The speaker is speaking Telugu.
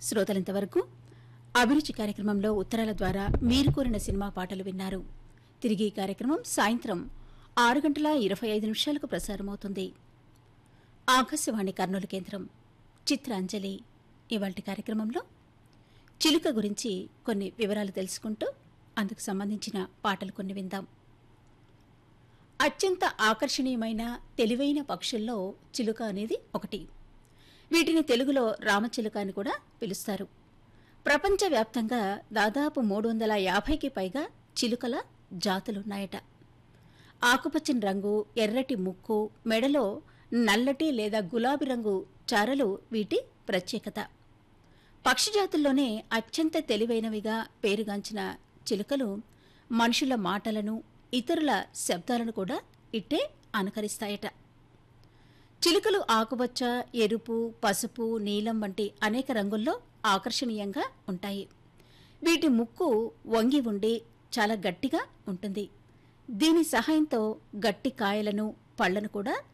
శ్రోతలంతవరకు అభిరుచి కార్యక్రమంలో ఉత్తరాల ద్వారా మీరు కోరిన సినిమా పాటలు విన్నారు తిరిగి ఈ కార్యక్రమం సాయంత్రం ఆరు గంటల ఇరవై ఐదు నిమిషాలకు ప్రసారమవుతుంది ఆకాశవాణి కర్నూలు కేంద్రం చిత్రాంజలి ఇవాల్టి కార్యక్రమంలో చిలుక గురించి కొన్ని వివరాలు తెలుసుకుంటూ అందుకు సంబంధించిన పాటలు కొన్ని విందాం అత్యంత ఆకర్షణీయమైన తెలివైన పక్షుల్లో చిలుక అనేది ఒకటి వీటిని తెలుగులో రామచిలుక అని కూడా పిలుస్తారు ప్రపంచవ్యాప్తంగా దాదాపు మూడు వందల యాభైకి పైగా చిలుకల జాతులున్నాయట ఆకుపచ్చని రంగు ఎర్రటి ముక్కు మెడలో నల్లటి లేదా గులాబీ రంగు చారలు వీటి ప్రత్యేకత పక్షి జాతుల్లోనే అత్యంత తెలివైనవిగా పేరుగాంచిన చిలుకలు మనుషుల మాటలను ఇతరుల శబ్దాలను కూడా ఇట్టే అనుకరిస్తాయట చిలుకలు ఆకుపచ్చ ఎరుపు పసుపు నీలం వంటి అనేక రంగుల్లో ఆకర్షణీయంగా ఉంటాయి వీటి ముక్కు వంగి ఉండి చాలా గట్టిగా ఉంటుంది దీని సహాయంతో గట్టి కాయలను పళ్లను కూడా